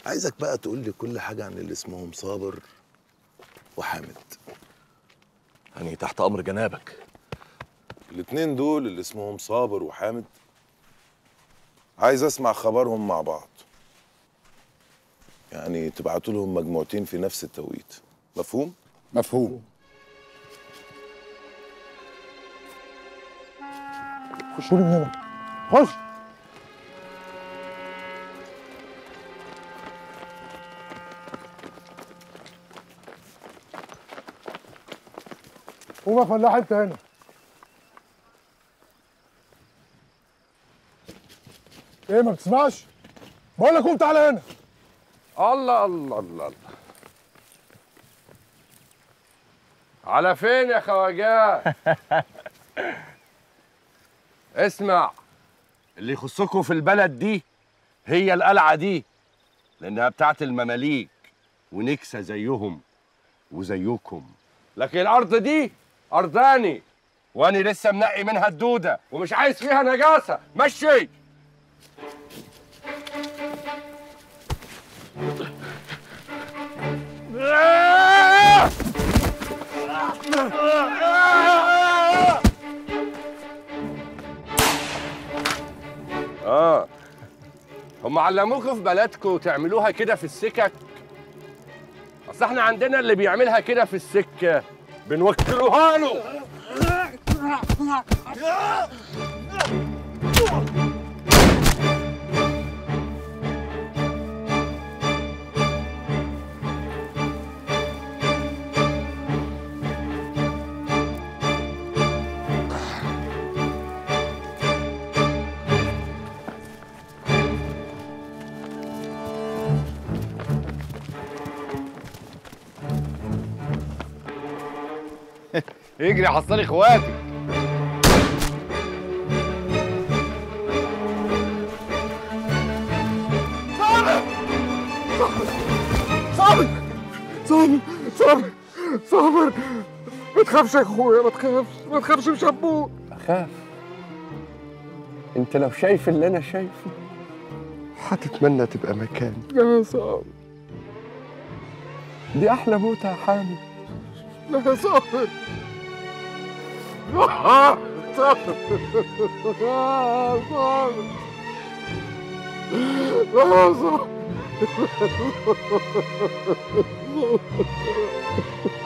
عايزك بقى تقول لي كل حاجه عن اللي اسمهم صابر وحامد يعني تحت امر جنابك الاتنين دول اللي اسمهم صابر وحامد عايز اسمع خبرهم مع بعض يعني تبعتوا لهم مجموعتين في نفس التوقيت مفهوم مفهوم خشوا لي من هنا خش قوم يا فلاح انت هنا ايه ما بتسمعش؟ بقول لك قوم تعالى هنا الله الله الله الله على فين يا خواجات اسمع اللي يخصكم في البلد دي هي القلعة دي لأنها بتاعت المماليك ونكسة زيهم وزيكم لكن الأرض دي أرضاني وأنا لسه منقي منها الدودة ومش عايز فيها نجاسة مشي اه هم علموكوا في بلدكم تعملوها كده في السكك اصل احنا عندنا اللي بيعملها كده في السكه بنوكلوها له اجري حصلي اخواتك صابر صابر صابر صابر ما تخافش يا اخويا ما تخافش ما تخافش مش هتموت اخاف انت لو شايف اللي انا شايفه هتتمنى تبقى مكاني يا صابر دي احلى موتة يا حامد لا يا صابر آه، صابر آه، صابر آه، صابر